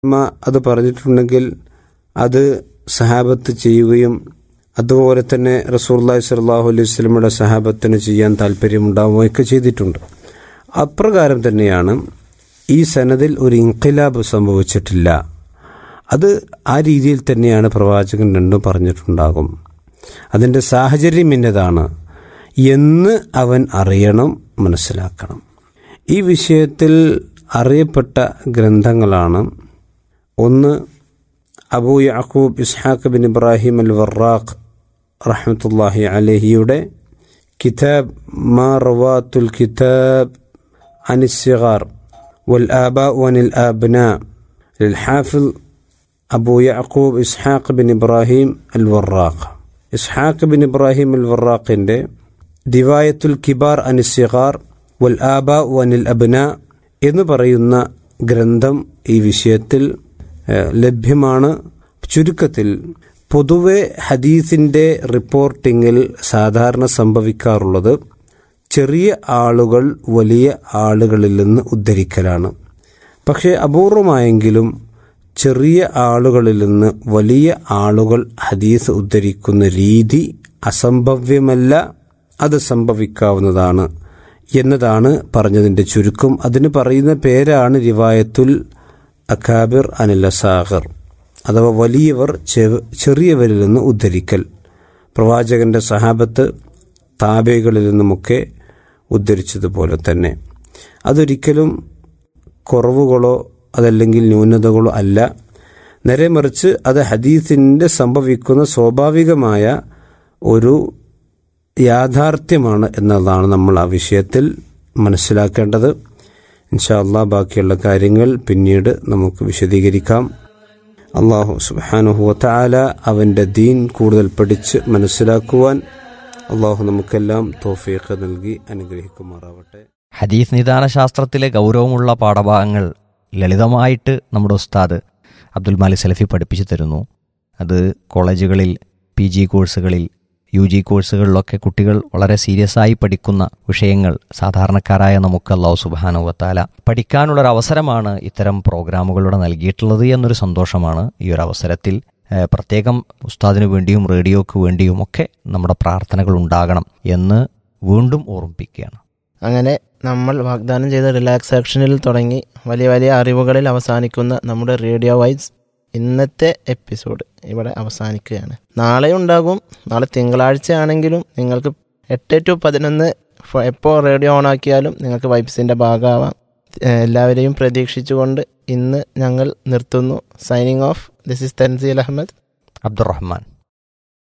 ഉമ്മ അത് പറഞ്ഞിട്ടുണ്ടെങ്കിൽ അത് സഹാബത്ത് ചെയ്യുകയും അതുപോലെ തന്നെ റസൂർല്ലാഹി സ്വല്ലാഹു അലൈഹി സ്വലമയുടെ സഹാബത്തിന് ചെയ്യാൻ താല്പര്യമുണ്ടാവുകയൊക്കെ ചെയ്തിട്ടുണ്ട് അപ്രകാരം തന്നെയാണ് ഈ സനദിൽ ഒരു ഇൻഖിലാബ് സംഭവിച്ചിട്ടില്ല അത് ആ രീതിയിൽ തന്നെയാണ് പ്രവാചകൻ രണ്ടും പറഞ്ഞിട്ടുണ്ടാകും അതിൻ്റെ സാഹചര്യം ഇന്നതാണ് എന്ന് അവൻ അറിയണം മനസ്സിലാക്കണം ഈ വിഷയത്തിൽ അറിയപ്പെട്ട ഗ്രന്ഥങ്ങളാണ് ഒന്ന് Abu Yaqub Ishaq bin Ibrahim al Warraq റഹ്മത്തുല്ലാഹി അലഹിയുടെ കിതാബ് മാ റവാത്തുൽ കിതാബ് അനിസിഗാർ വൽ ആബാ വനിൽ ആബ്ന للحافظ أبو يعقوب إسحاق بن إبراهيم الوراق إسحاق بن إبراهيم الوراق ദിവായത്തുൽ കിബാർ അനിസിഗാർ വൽ ആബ വനിൽ അബ്ന എന്ന് പറയുന്ന ഗ്രന്ഥം ഈ വിഷയത്തിൽ ലഭ്യമാണ് ചുരുക്കത്തിൽ പൊതുവെ ഹദീസിൻ്റെ റിപ്പോർട്ടിങ്ങിൽ സാധാരണ സംഭവിക്കാറുള്ളത് ചെറിയ ആളുകൾ വലിയ ആളുകളിൽ നിന്ന് ഉദ്ധരിക്കലാണ് പക്ഷേ അപൂർവമായെങ്കിലും ചെറിയ ആളുകളിൽ നിന്ന് വലിയ ആളുകൾ ഹദീസ് ഉദ്ധരിക്കുന്ന രീതി അസംഭവ്യമല്ല അത് സംഭവിക്കാവുന്നതാണ് എന്നതാണ് പറഞ്ഞതിൻ്റെ ചുരുക്കം അതിന് പറയുന്ന പേരാണ് റിവായത്തുൽ അഖാബിർ അനിൽ അസാഹർ അഥവാ വലിയവർ ചെറിയവരിൽ നിന്ന് ഉദ്ധരിക്കൽ പ്രവാചകന്റെ സഹാബത്ത് താബേകളിൽ നിന്നുമൊക്കെ ഉദ്ധരിച്ചതുപോലെ തന്നെ അതൊരിക്കലും കുറവുകളോ അതല്ലെങ്കിൽ ന്യൂനതകളോ അല്ല നേരെ മറിച്ച് അത് ഹദീസിൻ്റെ സംഭവിക്കുന്ന സ്വാഭാവികമായ ഒരു യാഥാർത്ഥ്യമാണ് എന്നതാണ് നമ്മൾ ആ വിഷയത്തിൽ മനസ്സിലാക്കേണ്ടത് ഇൻഷാല്ലാ ബാക്കിയുള്ള കാര്യങ്ങൾ പിന്നീട് നമുക്ക് വിശദീകരിക്കാം അള്ളാഹു സുബാനുഹുവ താല അവൻ്റെ ദീൻ കൂടുതൽ പഠിച്ച് മനസ്സിലാക്കുവാൻ അള്ളാഹു നമുക്കെല്ലാം തോഫീഖ് നൽകി അനുഗ്രഹിക്കുമാറാവട്ടെ ഹദീസ് നിദാന ശാസ്ത്രത്തിലെ ഗൗരവമുള്ള പാഠഭാഗങ്ങൾ ലളിതമായിട്ട് നമ്മുടെ ഉസ്താദ് അബ്ദുൽ മാലിക് സലഫി പഠിപ്പിച്ചു തരുന്നു അത് കോളേജുകളിൽ പി ജി കോഴ്സുകളിൽ യു ജി കോഴ്സുകളിലൊക്കെ കുട്ടികൾ വളരെ സീരിയസ് ആയി പഠിക്കുന്ന വിഷയങ്ങൾ സാധാരണക്കാരായ നമുക്ക് അള്ളാഹു സുബാനുവത്താല പഠിക്കാനുള്ളൊരു അവസരമാണ് ഇത്തരം പ്രോഗ്രാമുകളിലൂടെ നൽകിയിട്ടുള്ളത് എന്നൊരു സന്തോഷമാണ് ഈ ഒരു അവസരത്തിൽ പ്രത്യേകം ഉസ്താദിനു വേണ്ടിയും റേഡിയോക്ക് വേണ്ടിയും ഒക്കെ നമ്മുടെ പ്രാർത്ഥനകൾ ഉണ്ടാകണം എന്ന് വീണ്ടും ഓർമ്മിപ്പിക്കുകയാണ് അങ്ങനെ നമ്മൾ വാഗ്ദാനം ചെയ്ത റിലാക്സാക്ഷനിൽ തുടങ്ങി വലിയ വലിയ അറിവുകളിൽ അവസാനിക്കുന്ന നമ്മുടെ റേഡിയോ വൈസ് ഇന്നത്തെ എപ്പിസോഡ് ഇവിടെ അവസാനിക്കുകയാണ് നാളെ ഉണ്ടാകും നാളെ തിങ്കളാഴ്ച ആണെങ്കിലും നിങ്ങൾക്ക് എട്ട് ടു പതിനൊന്ന് എപ്പോൾ റേഡിയോ ഓൺ ആക്കിയാലും നിങ്ങൾക്ക് വൈബ്സിൻ്റെ ഭാഗമാവാം എല്ലാവരെയും പ്രതീക്ഷിച്ചുകൊണ്ട് ഇന്ന് ഞങ്ങൾ നിർത്തുന്നു സൈനിങ് ഓഫ് ദിസ് ഇസ് തൻസീൽ അഹമ്മദ് അബ്ദുറഹ്മാൻ